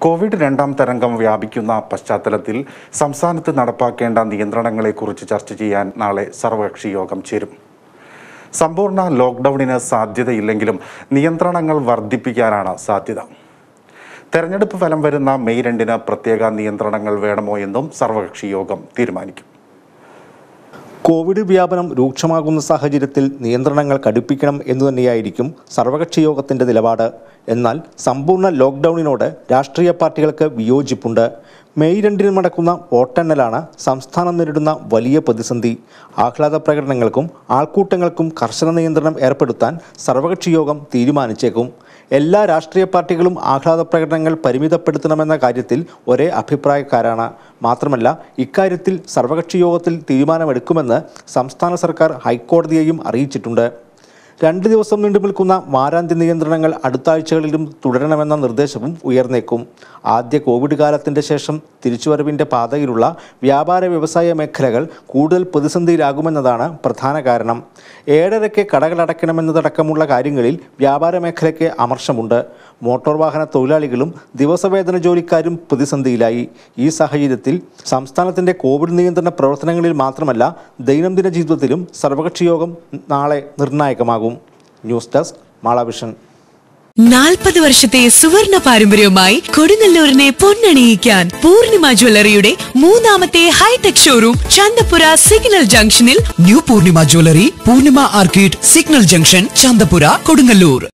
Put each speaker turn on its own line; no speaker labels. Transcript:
Covid രണ്ടാം തരംഗം വ്യാപിക്കുന്ന പശ്ചാത്തലത്തിൽ സംസ്ഥാനത്ത് നടപ്പാക്കേണ്ട നിയന്ത്രണങ്ങളെക്കുറിച്ച് ചർച്ച ചെയ്യാൻ നാളെ സർവകക്ഷി യോഗം ചേരും സമ്പൂർണ്ണ ലോക്ക്ഡൌണിന് സാധ്യതയില്ലെങ്കിലും നിയന്ത്രണങ്ങൾ വർദ്ധിപ്പിക്കാനാണ് സാധ്യത തെരഞ്ഞെടുപ്പ് ഫലം വരുന്ന മെയ് രണ്ടിന് പ്രത്യേക നിയന്ത്രണങ്ങൾ വേണമോ എന്നും സർവകക്ഷി യോഗം തീരുമാനിക്കും
കോവിഡ് വ്യാപനം രൂക്ഷമാകുന്ന സാഹചര്യത്തിൽ നിയന്ത്രണങ്ങൾ കടുപ്പിക്കണം എന്നു തന്നെയായിരിക്കും സർവകക്ഷി യോഗത്തിന്റെ നിലപാട് എന്നാൽ സമ്പൂർണ്ണ ലോക്ക്ഡൌണിനോട് രാഷ്ട്രീയ പാർട്ടികൾക്ക് വിയോജിപ്പുണ്ട് മെയ് രണ്ടിന് നടക്കുന്ന വോട്ടെണ്ണലാണ് സംസ്ഥാനം നേരിടുന്ന വലിയ പ്രതിസന്ധി ആഹ്ലാദ പ്രകടനങ്ങൾക്കും ആൾക്കൂട്ടങ്ങൾക്കും കർശന നിയന്ത്രണം ഏർപ്പെടുത്താൻ സർവകക്ഷി യോഗം തീരുമാനിച്ചേക്കും എല്ലാ രാഷ്ട്രീയ പാർട്ടികളും ആഹ്ലാദ പ്രകടനങ്ങൾ പരിമിതപ്പെടുത്തണമെന്ന കാര്യത്തിൽ ഒരേ അഭിപ്രായക്കാരാണ് മാത്രമല്ല ഇക്കാര്യത്തിൽ സർവകക്ഷി യോഗത്തിൽ തീരുമാനമെടുക്കുമെന്ന് സംസ്ഥാന സർക്കാർ ഹൈക്കോടതിയെയും അറിയിച്ചിട്ടുണ്ട് രണ്ട് ദിവസം നീണ്ടു നിൽക്കുന്ന വാരാന്ത്യ നിയന്ത്രണങ്ങൾ അടുത്ത ആഴ്ചകളിലും തുടരണമെന്ന നിർദ്ദേശവും ഉയർന്നേക്കും ആദ്യ കോവിഡ് കാലത്തിന്റെ ശേഷം തിരിച്ചുവരവിന്റെ പാതയിലുള്ള വ്യാപാര വ്യവസായ മേഖലകൾ കൂടുതൽ പ്രതിസന്ധിയിലാകുമെന്നതാണ് പ്രധാന കാരണം ഏഴരയ്ക്ക് കടകളടയ്ക്കണമെന്നതടക്കമുള്ള കാര്യങ്ങളിൽ വ്യാപാര മേഖലയ്ക്ക് അമർഷമുണ്ട് മോട്ടോർ വാഹന തൊഴിലാളികളും ദിവസവേതന ജോലിക്കാരും പ്രതിസന്ധിയിലായി ഈ സാഹചര്യത്തിൽ സംസ്ഥാനത്തിന്റെ കോവിഡ് നിയന്ത്രണ പ്രവർത്തനങ്ങളിൽ മാത്രമല്ല ദൈനംദിന ജീവിതത്തിലും സർവകക്ഷി യോഗം നാളെ നിർണായകമാകും ന്യൂസ് ഡെസ്ക് മാളാവിഷൻ
നാൽപ്പത് വർഷത്തെ സുവർണ പാരമ്പര്യവുമായി കൊടുങ്ങല്ലൂരിനെ പൊന്നണിയിക്കാൻ പൂർണിമ ജ്വല്ലറിയുടെ മൂന്നാമത്തെ ഹൈടെക് ഷോറൂം ചന്തപുര സിഗ്നൽ ജംഗ്ഷനിൽ
new Poornima jewellery Poornima arcade signal junction Chanthapura Kodungallur